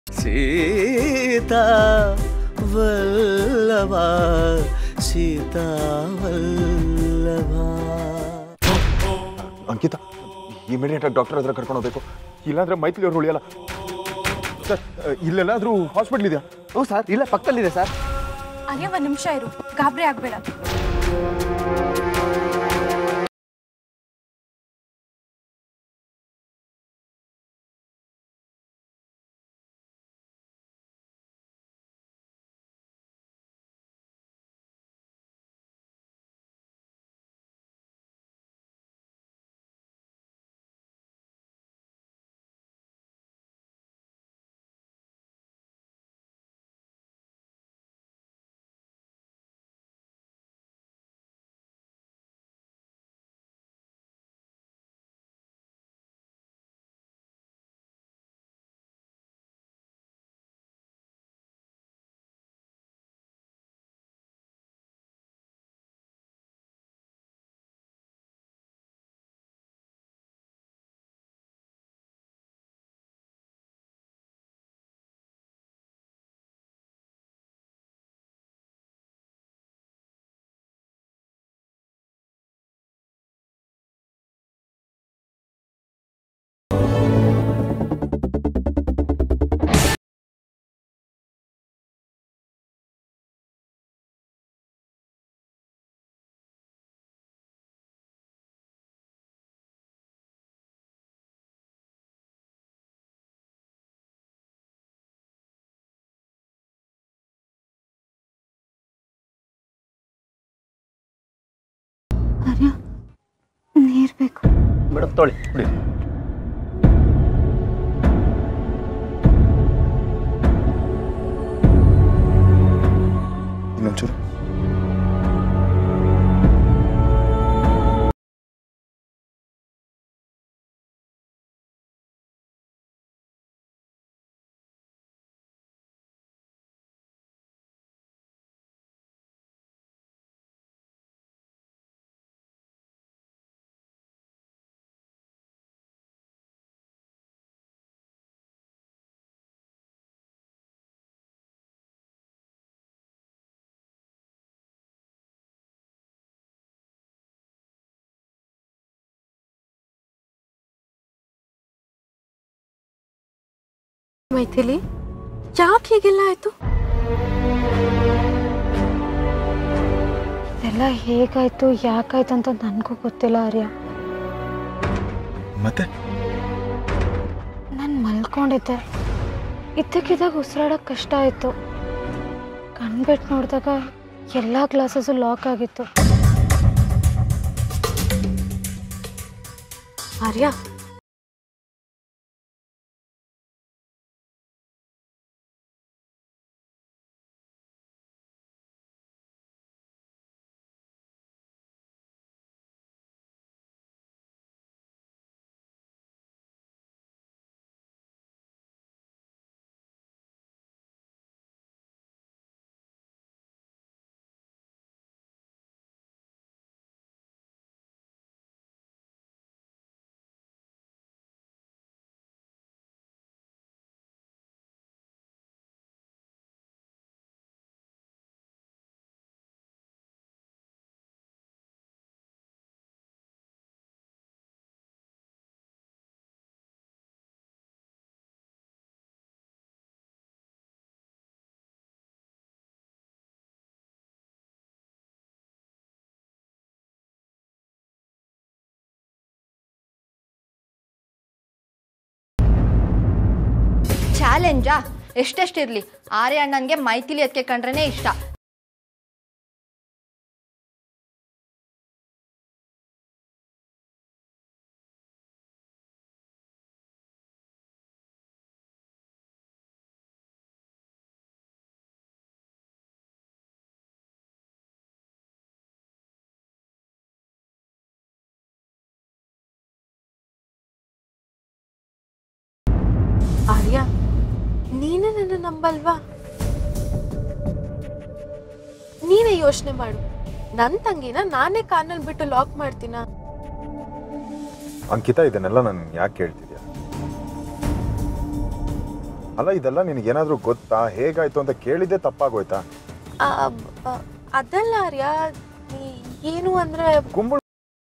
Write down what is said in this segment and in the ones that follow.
Sita Vallabha Sita Vallabha Ankita immediate ಆಗಿ doctor ಹತ್ರ ಕರ್ಕೊಂಡು ಹೋಗ್ಬೇಕು ಇಲ್ಲಾಂದ್ರೆ ಮೈತ್ಲಿ ಅವ್ರು ಉಳಿಯಲ್ಲ ಸರ್ ಇಲ್ಲೆಲ್ಲಾದ್ರೂ ಹಾಸ್ಪಿಟ್ಲ್ ಇದೆಯಾ ಹ್ಞೂ ಸರ್ ಇಲ್ಲ ಪಕ್ಕದಲ್ಲಿದೆ ಸರ್ ಅಲ್ಲೇ ಒಂದು ನಿಮಿಷ ಇರು ಗಾಬರಿ ಆಗಬೇಡ ಆರ್ಯ ನೀರು ಬೇಕು ಮೇಡಮ್ ತೊಳಿ ಕುಡಿ ಇನ್ನೊಂಚೂರು ಮೈಥಿಲಿ ಯಾಕೆ ಹೀಗೆಲ್ಲ ಆಯ್ತು ಇದೆಲ್ಲ ಹೇಗಾಯ್ತು ಯಾಕಾಯ್ತು ಅಂತ ನನಗೂ ಗೊತ್ತಿಲ್ಲ ಆರ್ಯ ಮತ್ತೆ ನಾನು ಮಲ್ಕೊಂಡಿದ್ದೆ ಇದ್ದಕ್ಕಿದ್ದಾಗ ಉಸಿರಾಡೋಕೆ ಕಷ್ಟ ಆಯಿತು ಕಣ್ಬಿಟ್ಟು ನೋಡಿದಾಗ ಎಲ್ಲ ಗ್ಲಾಸಸ್ಸು ಲಾಕ್ ಆಗಿತ್ತು ಆರ್ಯ ಚಾಲೆಂಜಾ ಎಷ್ಟೆಷ್ಟಿರ್ಲಿ ಆರ್ಯ ಅಣ್ಣನ್ಗೆ ಮೈಥಿಲಿ ಅದಕ್ಕೆ ಕಂಡ್ರೇನೆ ಇಷ್ಟ ಆರ್ಯ ನೀನೇ ನನ್ನ ನಂಬಲ್ವಾ ನೀನೇ ಯೋಚನೆ ಮಾಡು ನನ್ನ ತಂಗಿನ ನಾನೇ ಕಾರ್ನಲ್ಲಿ ಬಿಟ್ಟು ಲಾಕ್ ಮಾಡ್ತೀನ ಅಂಕಿತಾ ಇದನ್ನೆಲ್ಲ ನಾನು ಯಾಕೆ ಕೇಳ್ತಿದ್ಯಾ ಅಲ್ಲ ಇದೆಲ್ಲ ನಿನಗೇನಾದ್ರೂ ಗೊತ್ತಾ ಹೇಗಾಯ್ತು ಅಂತ ಕೇಳಿದ್ದೆ ತಪ್ಪಾಗೋಯ್ತಾ ಆ, ಆ, ಅದಲ್ಲ ಆರ್ಯ ಈ- ಏನು ಅಂದ್ರೆ ಕುಂಬಳ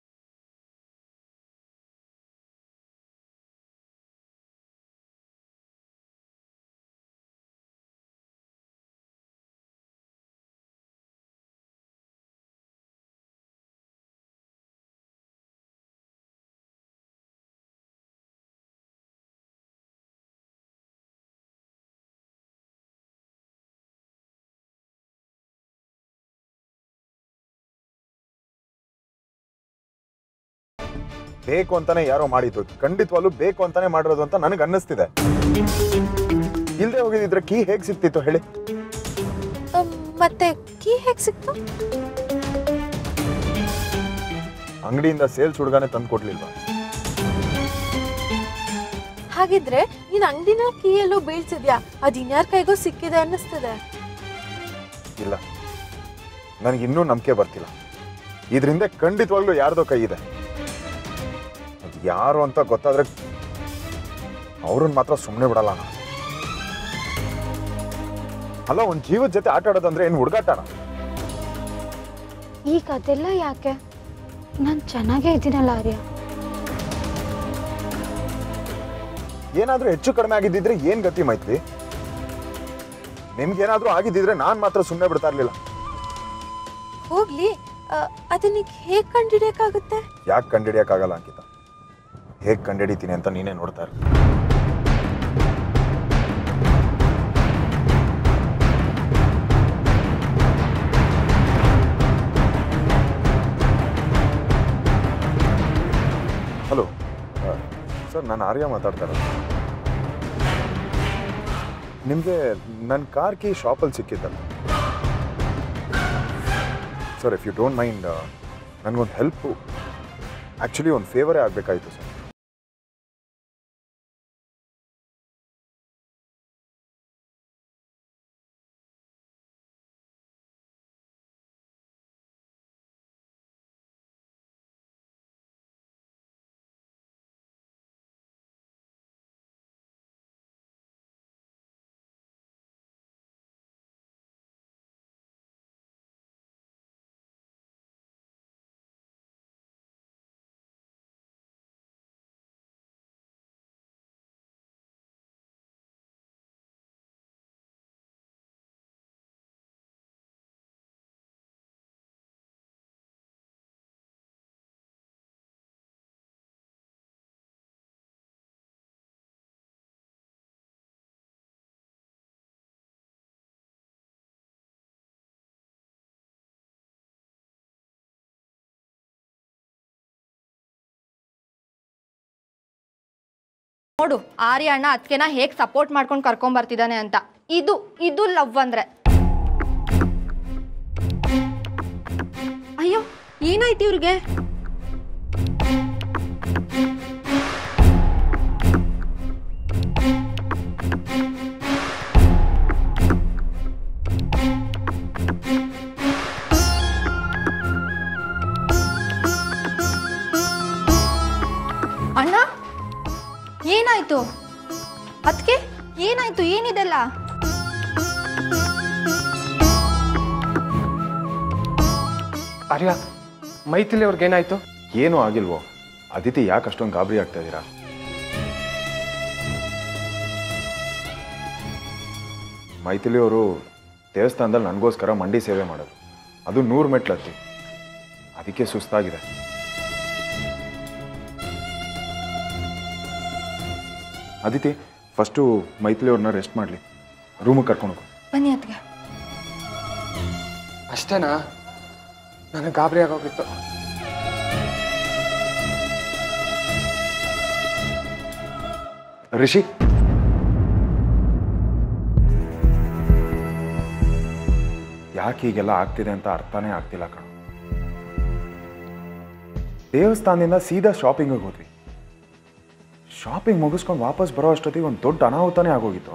ಬೇಕು ಅಂತಾನೆ ಯಾರೋ ಮಾಡಿದ್ದು ಖಂಡಿತವಾಗ್ಲೂ ಬೇಕು ಅಂತಾನೆ ಮಾಡಿರೋದು ಅಂತ ನನಗೆ ಅನ್ನಿಸ್ತಿದೆ ಇಲ್ದೆ ಹೋಗಿದ್ರೆ ಕೀ ಹೇಗ್ ಸಿಕ್ತಿತ್ತು ಹೇಳಿ ಆ, ಮತ್ತೆ ಕೀ ಹೇಗ್ ಸಿಕ್ತು ಅಂಗಡಿಯಿಂದ ಸೇಲ್ಸ್ ಹುಡುಗನೇ ತಂದು ಕೊಡ್ಲಿಲ್ವಾ ಹಾಗಿದ್ರೆ ನೀನ್ ಅಂಗಡಿನ ಕೀ ಎಲ್ಲೋ ಬೀಳ್ಸಿದ್ಯಾ ಅದ್ ಇನ್ಯಾರ ಕೈಗೋ ಸಿಕ್ಕಿದೆ ಅನ್ನಿಸ್ತದೆ ಇಲ್ಲ ನನಗೆ ಇನ್ನೂ ನಂಬಿಕೆ ಬರ್ತಿಲ್ಲ ಇದರಿಂದ ಖಂಡಿತವಾಗ್ಲೂ ಯಾರ್ದೋ ಕೈ ಇದೆ ಅದ್ ಯಾರು ಅಂತ ಗೊತ್ತಾದ್ರೆ ಅವ್ರನ್ನ ಮಾತ್ರ ಸುಮ್ಮನೆ ಬಿಡಲ್ಲ ನಾನು ಅಲ್ಲ ಒಂದ್ ಜೀವದ ಜೊತೆ ಆಟ ಆಡೋದಂದ್ರೆ ಏನು ಹುಡುಗಾಟನ ಈಗ ಅದೆಲ್ಲ ಯಾಕೆ ನಾನು ಚೆನ್ನಾಗೇ ಇದ್ದೀನಲ್ಲ ಆರ್ಯ ಏನಾದ್ರೂ ಹೆಚ್ಚು ಕಡಿಮೆ ಆಗಿದ್ದಿದ್ರೆ ಏನ್ ಗತಿ ಮೈತ್ರಿ ನಿಮ್ಗೇನಾದ್ರೂ ಆಗಿದ್ದಿದ್ರೆ ನಾನ್ ಮಾತ್ರ ಸುಮ್ಮನೆ ಬಿಡ್ತಾ ಇರ್ಲಿಲ್ಲ ಹೋಗ್ಲಿ ಆ, ಅದನ್ನೀಗ ಹೇಗ್ ಕಂಡಿಡಿಯಕ್ಕಾಗುತ್ತೆ ಯಾಕೆ ಕಂಡಿಡಿಯಕ್ಕಾಗಲ್ಲ ಅಂಕಿತ ಹೇಗ್ ಕಂಡಿಡಿತೀನಿ ಅಂತ ನೀನೇ ನೋಡ್ತಾ ಇರು ಹಲೋ ಸರ್ ನಾನು ಆರ್ಯ ಮಾತಾಡ್ತಾ ಇರೋದು ನಿಮಗೆ ನನ್ನ ಕಾರ್ ಕೀ ಶಾಪಲ್ಲಿ ಸಿಕ್ಕಿದ್ದಲ್ಲ sir if you don't mind ನನಗೊಂದು ಹೆಲ್ಪು ಆ್ಯಕ್ಚುಲಿ ಒಂದು ಫೇವರೇ ಆಗಬೇಕಾಯಿತು ಸರ್ ನೋಡು ಆರ್ಯ ಅಣ್ಣ ಅದಕ್ಕೆನ ಹೇಗೆ ಸಪೋರ್ಟ್ ಮಾಡ್ಕೊಂಡು ಕರ್ಕೊಂಡ್ ಬರ್ತಿದ್ದಾನೆ ಅಂತ ಇದು ಇದು ಲವ್ ಅಂದ್ರೆ ಅಯ್ಯೋ ಏನಾಯ್ತು ಇವ್ರಿಗೆ ಅಣ್ಣ ಏನಾಯ್ತು ಅದಕ್ಕೆ ಏನಾಯ್ತು ಏನಿದೆಲ್ಲ ಆರ್ಯ ಮೈಥಿಲಿ ಅವ್ರಿಗೇನಾಯ್ತು ಏನೂ ಆಗಿಲ್ವೋ ಅದಿತಿ ಯಾಕೆ ಅಷ್ಟೊಂದು ಗಾಬರಿ ಆಗ್ತಾ ಇದ್ದೀರಾ ಮೈಥಿಲಿ ಅವರು ದೇವಸ್ಥಾನದಲ್ಲಿ ನನಗೋಸ್ಕರ ಮಂಡಿ ಸೇವೆ ಮಾಡೋದು ಅದು ನೂರು ಮೆಟ್ಲು ಹತ್ತಿ ಅದಕ್ಕೆ ಸುಸ್ತಾಗಿದೆ ಅದಿತಿ ಫಸ್ಟು ಮೈಥಿಲಿ ಅವ್ರನ್ನ ರೆಸ್ಟ್ ಮಾಡಲಿ ರೂಮಿಗೆ ಕರ್ಕೊಂಡು ಹೋಗು ಬನ್ನಿ ಅತ್ಗೆ ಅಷ್ಟೇನಾ ನನಗೆ ಗಾಬರಿ ಆಗೋಗಿತ್ತು ರಿಷಿ ಯಾಕೆ ಹೀಗೆಲ್ಲ ಆಗ್ತಿದೆ ಅಂತ ಅರ್ಥನೇ ಆಗ್ತಿಲ್ಲ ಕಣ ದೇವಸ್ಥಾನದಿಂದ ಸೀದಾ ಶಾಪಿಂಗಿಗೆ ಹೋದ್ವಿ ಶಾಪಿಂಗ್ ಮುಗಿಸ್ಕೊಂಡು ವಾಪಸ್ ಬರೋ ಅಷ್ಟೊತ್ತಿಗೆ ಒಂದು ದೊಡ್ಡ ಅನಾಹುತನೇ ಆಗೋಗಿತ್ತು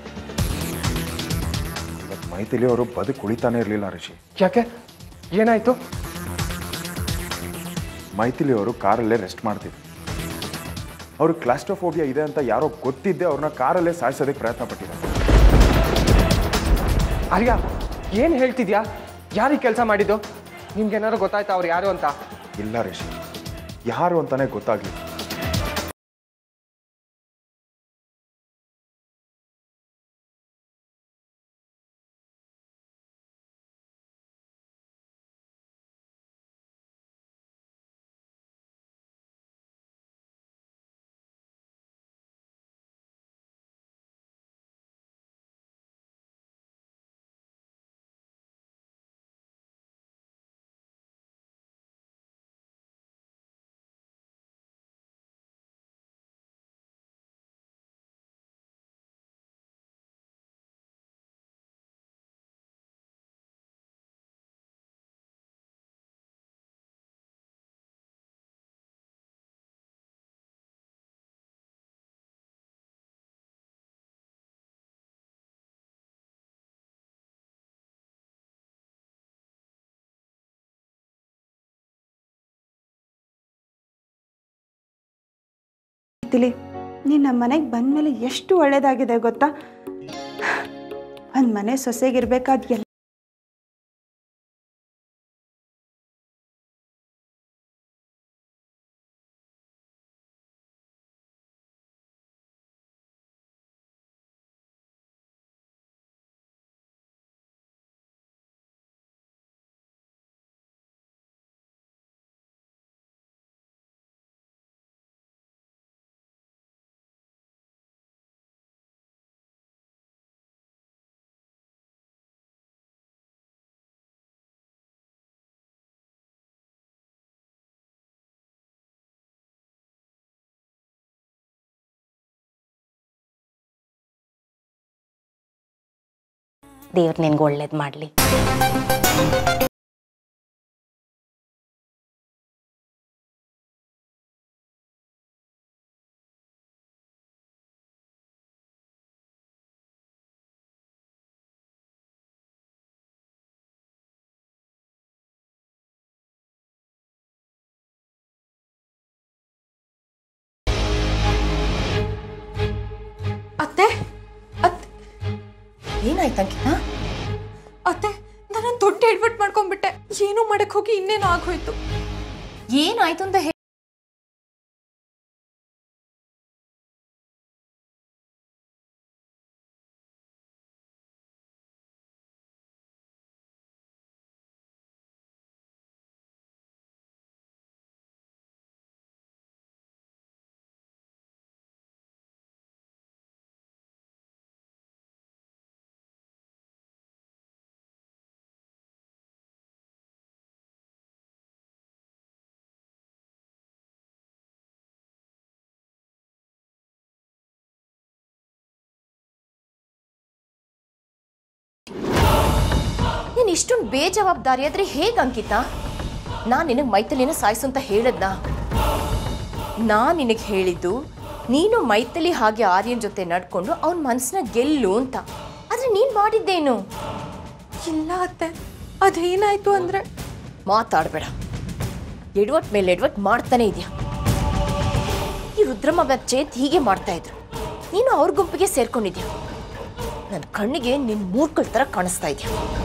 ಇವತ್ತು ಮೈಥಿಲಿ ಅವರು ಬದುಕು ಉಳಿತಾನೆ ಇರಲಿಲ್ಲ ರಿಷಿ ಯಾಕೆ ಏನಾಯ್ತು ಮೈಥಿಲಿ ಅವರು ಕಾರಲ್ಲೇ ರೆಸ್ಟ್ ಮಾಡ್ತಿದ್ರು ಅವ್ರಿಗೆ ಕ್ಲಾಸ್ಟ್ರೋಫೋಬಿಯಾ ಇದೆ ಅಂತ ಯಾರೋ ಗೊತ್ತಿದ್ದೆ ಅವ್ರನ್ನ ಕಾರಲ್ಲೇ ಸಾಯಿಸೋದಕ್ಕೆ ಪ್ರಯತ್ನ ಪಟ್ಟಿದ್ದಾರೆ ಆರ್ಯ ಏನು ಹೇಳ್ತಿದ್ಯಾ ಯಾರಿಗೆ ಕೆಲಸ ಮಾಡಿದ್ದು ನಿಮ್ಗೇನಾದ್ರು ಗೊತ್ತಾಯ್ತಾ ಅವ್ರು ಯಾರು ಅಂತ ಇಲ್ಲ ರಿಷಿ ಯಾರು ಅಂತಾನೆ ಗೊತ್ತಾಗ್ಲಿ ತಿಳಿ ನೀನು ನಮ್ಮ ಮನೆಗೆ ಬಂದಮೇಲೆ ಎಷ್ಟು ಒಳ್ಳೇದಾಗಿದೆ ಗೊತ್ತಾ ಒಂದು ಮನೆ ಸೊಸೆಗಿರ್ಬೇಕಾದ ಎಲ್ಲ ದೇವ್ರು ನಿನ್ಗೆ ಒಳ್ಳೇದು ಮಾಡಲಿ ಅತ್ತೆ ಅತ್ತೆ ಏನಾಯ್ತು ಅಂಕಿತ ಅತ್ತೆ ನಾನು ದೊಡ್ಡ ಎಡ್ವರ್ಟ್ ಮಾಡ್ಕೊಂಡ್ಬಿಟ್ಟೆ ಏನೋ ಮಾಡಕ್ ಹೋಗಿ ಇನ್ನೇನೋ ಆಗೋಯ್ತು ಏನಾಯ್ತು ಅಂತ ಹೇಳಿ ನೀನು ಇಷ್ಟೊಂದು ಬೇಜವಾಬ್ದಾರಿ ಆದ್ರೆ ಹೇಗೆ ಅಂಕಿತ ನಾನು ನಿನಗೆ ಮೈಥಿಲಿನ ಸಾಯಿಸು ಅಂತ ಹೇಳದ್ನ ನಾನು ನಿನಗೆ ಹೇಳಿದ್ದು ನೀನು ಮೈಥಿಲಿ ಹಾಗೆ ಆರ್ಯನ್ ಜೊತೆ ನಡ್ಕೊಂಡು ಅವನ ಮನಸ್ಸನ್ನ ಗೆಲ್ಲು ಅಂತ ಆದ್ರೆ ನೀನು ಮಾಡಿದ್ದೇನು ಇಲ್ಲ ಅತ್ತೆ ಅದೇನಾಯ್ತು ಅಂದ್ರೆ ಮಾತಾಡಬೇಡ ಎಡ್ವಟ್ ಮೇಲೆ ಎಡ್ವಟ್ ಮಾಡ್ತಾನೆ ಇದೆಯಾ ಈ ರುದ್ರಮ್ಮ ಚೇತ್ ಹೀಗೆ ಮಾಡ್ತಾ ಇದ್ರು ನೀನು ಅವ್ರ ಗುಂಪಿಗೆ ಸೇರ್ಕೊಂಡಿದ್ಯಾ ನನ್ನ ಕಣ್ಣಿಗೆ ನಿನ್ ಮೂರ್ಖಳ ಥರ ಕಾಣಿಸ್ತಾ ಇದೆಯಾ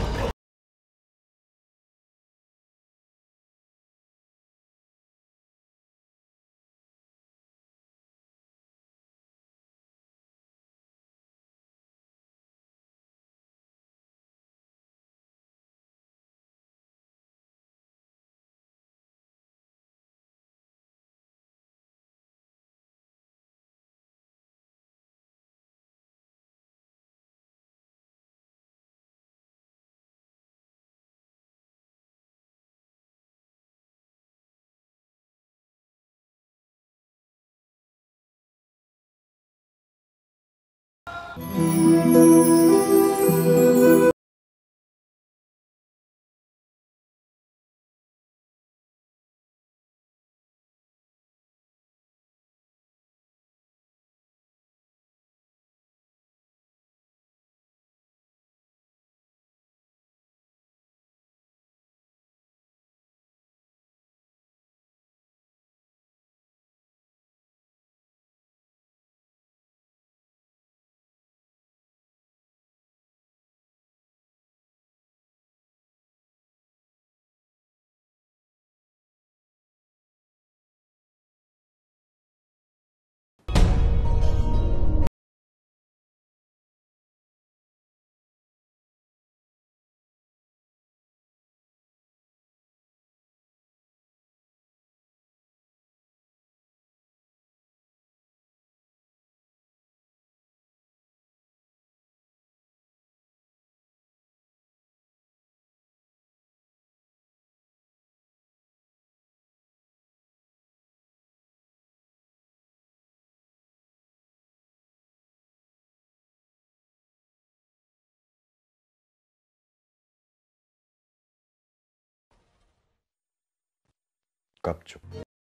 ಗಪ್ಚು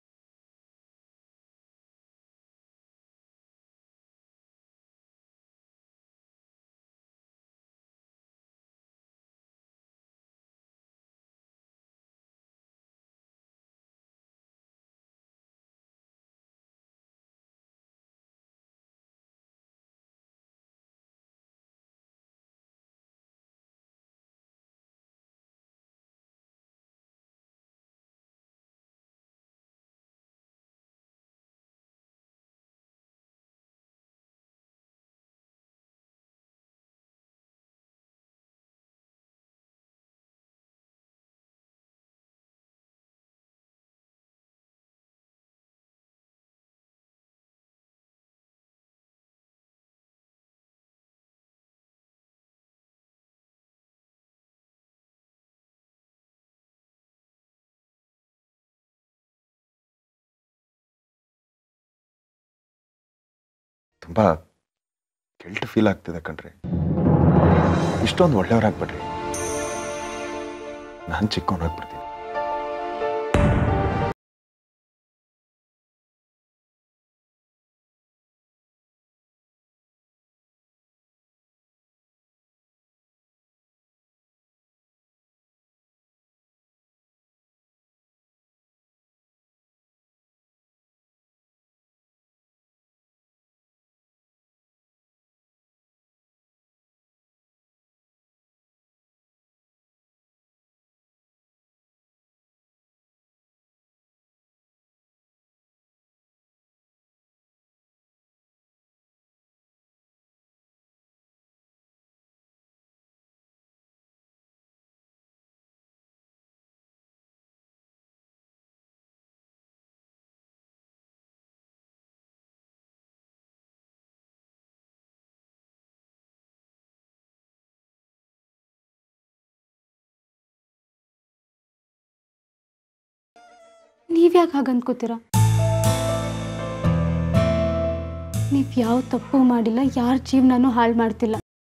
ತುಂಬ ಗಿಲ್ಟ್ ಫೀಲ್ ಆಗ್ತಿದೆ ಕಣ್ರಿ ಇಷ್ಟೊಂದು ಒಳ್ಳೆಯವ್ರಾಗ್ಬಿಡ್ರಿ ನಾನು ಚಿಕ್ಕವನಾಗ್ಬಿಡ್ತೀನಿ ನೀವ್ಯಾಕೆ ಹಾಗೆ ಅಂದ್ಕೋತೀರಾ ನೀವು ಯಾವ ತಪ್ಪು ಮಾಡಿಲ್ಲ ಯಾರ ಜೀವನನೂ ಹಾಳು ಮಾಡ್ತಿಲ್ಲ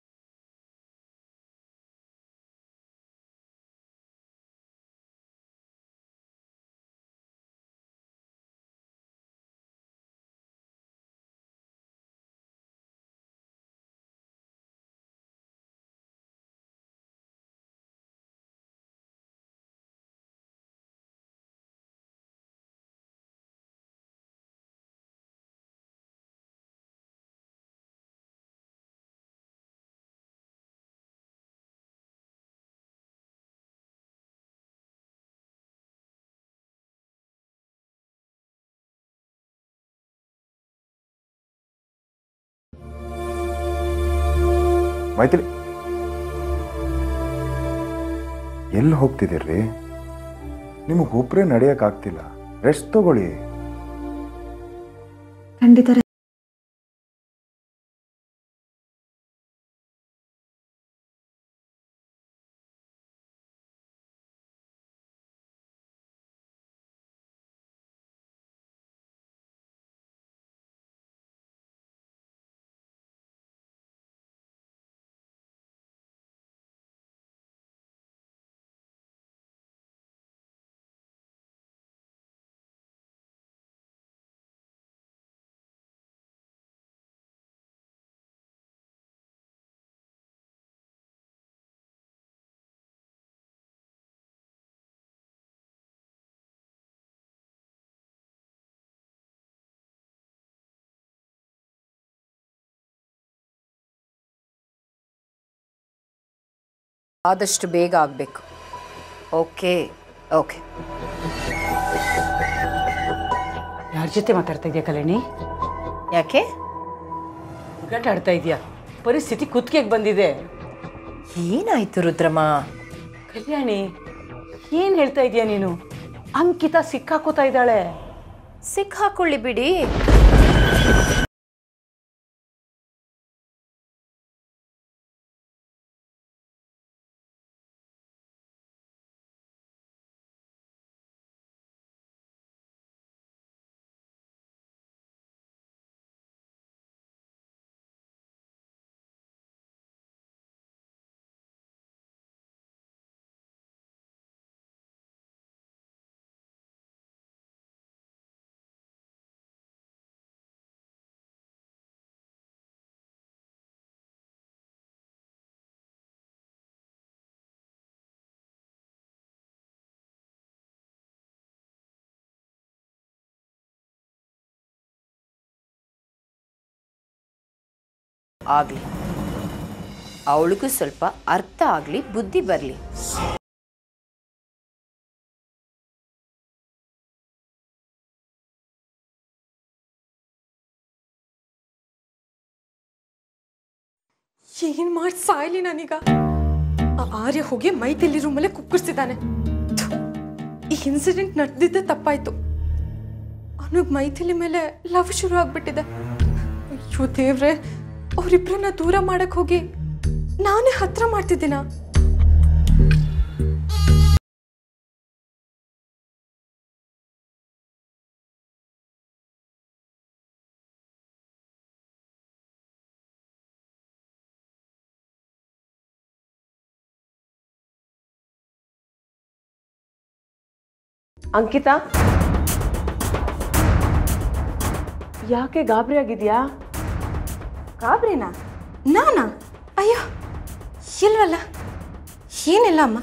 ಮೈತ್ರಿ ಎಲ್ಲಿ ಹೋಗ್ತಿದ್ದೀರ್ರಿ ನಿಮಗೆ ಒಬ್ಬರೇ ನಡೆಯೋಕ್ಕಾಗ್ತಿಲ್ಲ ರೆಸ್ಟ್ ತಗೊಳ್ಳಿ ಖಂಡಿತ ಆದಷ್ಟು ಬೇಗ ಆಗಬೇಕು ಓಕೆ ಓಕೆ ಯಾರ ಜೊತೆ ಮಾತಾಡ್ತಾ ಇದೆಯಾ ಕಲ್ಯಾಣಿ ಯಾಕೆ ಗಟ್ ಆಡ್ತಾ ಇದೆಯಾ ಪರಿಸ್ಥಿತಿ ಕುತ್ತಿಗೆಗೆ ಬಂದಿದೆ ಏನಾಯ್ತು ರುದ್ರಮ್ಮ ಕಲ್ಯಾಣಿ ಏನು ಹೇಳ್ತಾ ಇದೀಯ ನೀನು ಅಂಕಿತ ಸಿಕ್ಕಾಕೋತಾ ಇದ್ದಾಳೆ ಸಿಕ್ಕಾಕೊಳ್ಳಿ ಬಿಡಿ ಆಗಲಿ ಅವಳಿಗೂ ಸ್ವಲ್ಪ ಅರ್ಥ ಆಗಲಿ ಬುದ್ಧಿ ಬರಲಿ ಏನ್ ಮಾಡಿ ಸಾಯ್ಲಿ ನಾನೀಗ ಆ ಆರ್ಯ ಹೋಗಿ ಮೈತಿಲಿ ರೂಮಲ್ಲೇ ಕುಕ್ಕರ್ಸಿದ್ದಾನೆ ಥು, ಈ ಇನ್ಸಿಡೆಂಟ್ ನಡೆದಿದ್ದೆ ತಪ್ಪಾಯ್ತು ಅವನಿಗೆ ಮೈಥಿಲಿ ಮೇಲೆ ಲವ್ ಶುರು ಆಗ್ಬಿಟ್ಟಿದೆ ಅಯ್ಯೋ ದೇವ್ರೆ ಅವರಿಬ್ಬರನ್ನ ದೂರ ಮಾಡಕ್ ಹೋಗಿ ನಾನೇ ಹತ್ರ ಮಾಡ್ತಿದ್ದೀನ ಅಂಕಿತಾ ಯಾಕೆ ಗಾಬರಿ ಆಗಿದ್ಯಾ ಗಾಬ್ರಿನಾ ನಾನಾ ಅಯ್ಯೋ ಇಲ್ವಲ್ಲ ಏನಿಲ್ಲ ಅಮ್ಮ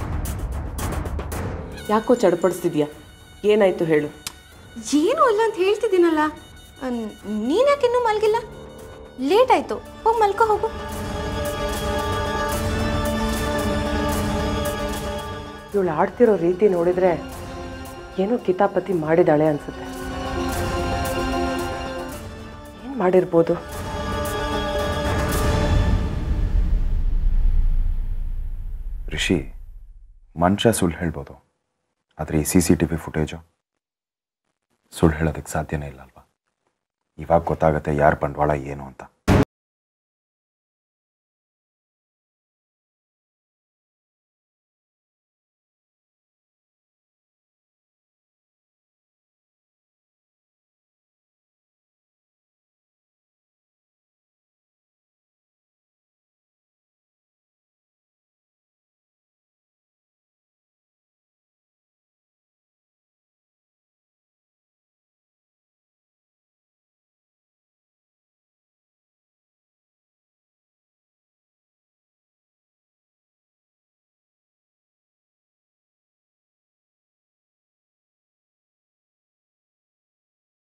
ಯಾಕೋ ಚಡಪಡಿಸ್ತಿದ್ಯಾ ಏನಾಯ್ತು ಹೇಳು ಏನೂ ಅಲ್ಲ ಅಂತ ಹೇಳ್ತಿದ್ದೀನಲ್ಲ ನೀನ್ಯಾಕೆ ಇನ್ನೂ ಮಲಗಿಲ್ಲ ಲೇಟ್ ಆಯ್ತು ಹೋಗಿ ಮಲ್ಕೋ ಹೋಗು ಇವಳು ಆಡ್ತಿರೋ ರೀತಿ ನೋಡಿದ್ರೆ ಏನೋ ಕಿತಾಪತಿ ಮಾಡಿದಾಳೆ ಅನ್ಸುತ್ತೆ ಏನು ಮಾಡಿರ್ಬೋದು ರಿಷಿ ಮನುಷ್ಯ ಸುಳ್ಳು ಹೇಳ್ಬೋದು ಆದರೆ ಈ C C T V footage ಸುಳ್ಳು ಹೇಳೋದಕ್ಕೆ ಸಾಧ್ಯನೇ ಇಲ್ಲ ಅಲ್ವಾ ಇವಾಗ ಗೊತ್ತಾಗತ್ತೆ ಯಾರು ಬಂಡವಾಳ ಏನು ಅಂತ